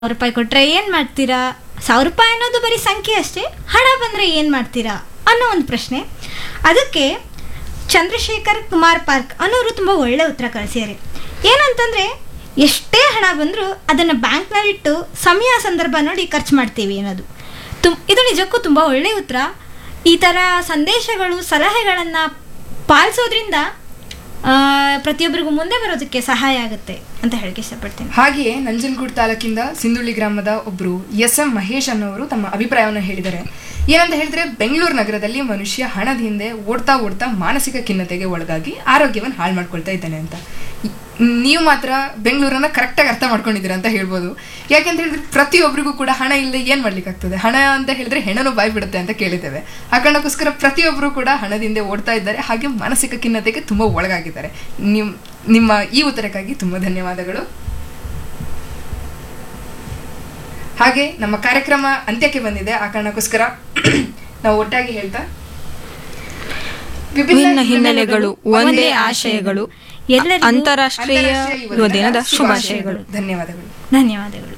ಸಾವಿರ ರೂಪಾಯಿ ಕೊಟ್ರೆ ಏನ್ ಮಾಡ್ತೀರಾ ಸಾವಿರ ರೂಪಾಯಿ ಅನ್ನೋದು ಬರೀ ಸಂಖ್ಯೆ ಅಷ್ಟೇ ಹಣ ಬಂದ್ರೆ ಏನ್ ಮಾಡ್ತೀರಾ ಅನ್ನೋ ಒಂದು ಪ್ರಶ್ನೆ ಅದಕ್ಕೆ ಚಂದ್ರಶೇಖರ್ ಕುಮಾರ್ ಪಾರ್ಕ್ ಅನ್ನೋರು ತುಂಬ ಒಳ್ಳೆ ಉತ್ತರ ಕಳಿಸಿದ್ದಾರೆ ಏನಂತಂದ್ರೆ ಎಷ್ಟೇ ಹಣ ಬಂದರೂ ಅದನ್ನು ಬ್ಯಾಂಕ್ನಲ್ಲಿಟ್ಟು ಸಮಯ ಸಂದರ್ಭ ನೋಡಿ ಖರ್ಚು ಮಾಡ್ತೀವಿ ಅನ್ನೋದು ತುಮ್ ಇದು ನಿಜಕ್ಕೂ ತುಂಬ ಒಳ್ಳೆಯ ಉತ್ತರ ಈ ಥರ ಸಂದೇಶಗಳು ಸಲಹೆಗಳನ್ನು ಪಾಲಿಸೋದ್ರಿಂದ ಆ, ಪ್ರತಿಯೊಬ್ಬರಿಗೂ ಮುಂದೆ ಬರೋದಕ್ಕೆ ಸಹಾಯ ಆಗುತ್ತೆ ಅಂತ ಹೇಳಕ್ಕೆ ಇಷ್ಟಪಡ್ತೀನಿ ಹಾಗೆಯೇ ನಂಜನಗೂಡು ತಾಲೂಕಿಂದ ಸಿಂಧುಳ್ಳಿ ಗ್ರಾಮದ ಒಬ್ಬರು ಎಸ್ ಎಂ ಮಹೇಶ್ ಅನ್ನೋರು ತಮ್ಮ ಅಭಿಪ್ರಾಯವನ್ನು ಹೇಳಿದ್ದಾರೆ ಏನಂತ ಹೇಳಿದ್ರೆ ಬೆಂಗಳೂರು ನಗರದಲ್ಲಿ ಮನುಷ್ಯ ಹಣದ ಹಿಂದೆ ಓಡ್ತಾ ಓಡ್ತಾ ಮಾನಸಿಕ ಖಿನ್ನತೆಗೆ ಒಳಗಾಗಿ ಆರೋಗ್ಯವನ್ನು ಹಾಳು ಮಾಡ್ಕೊಳ್ತಾ ಇದ್ದಾನೆ ಅಂತ ಈ- ನೀವು ಮಾತ್ರ ಬೆಂಗಳೂರನ್ನ ಕರೆಕ್ಟಾಗಿ ಅರ್ಥ ಮಾಡ್ಕೊಂಡಿದ್ದೀರಾ ಅಂತ ಹೇಳ್ಬೋದು ಯಾಕೆಂತ ಹೇಳಿದ್ರೆ ಪ್ರತಿಯೊಬ್ಬರಿಗೂ ಕೂಡ ಹಣ ಇಲ್ಲದೆ ಏನು ಮಾಡ್ಲಿಕ್ಕಾಗ್ತದೆ ಹಣ ಅಂತ ಹೇಳಿದ್ರೆ ಹೆಣನು ಬಾಯಿ ಬಿಡುತ್ತೆ ಅಂತ ಕೇಳಿದ್ದೇವೆ ಆ ಕಾರಣಕ್ಕೋಸ್ಕರ ಪ್ರತಿಯೊಬ್ಬರು ಕೂಡ ಹಣದಿಂದ ಓಡ್ತಾ ಇದ್ದಾರೆ ಹಾಗೆ ಮಾನಸಿಕ ಖಿನ್ನತೆಗೆ ತುಂಬ ಒಳಗಾಗಿದ್ದಾರೆ ನಿಮ್ ನಿಮ್ಮ ಈ ಉತ್ತರಕ್ಕಾಗಿ ತುಂಬ ಧನ್ಯವಾದಗಳು ಹಾಗೆ ನಮ್ಮ ಕಾರ್ಯಕ್ರಮ ಅಂತ್ಯಕ್ಕೆ ಬಂದಿದೆ ಆ ಕಾರಣಕ್ಕೋಸ್ಕರ ನಾವು ಒಟ್ಟಾಗಿ ಹೇಳ್ತಾ ವಿಭಿನ್ನ ಹಿನ್ನೆಲೆಗಳು ಒಂದೇ ಆಶಯಗಳು ಎಲ್ಲರಿಗೂ ಅಂತಾರಾಷ್ಟ್ರೀಯ ಅಂತಾರಾಷ್ಟ್ರೀಯ ಯುವ ದಿನದ ಶುಭಾಶಯಗಳು ಧನ್ಯವಾದಗಳು ಧನ್ಯವಾದಗಳು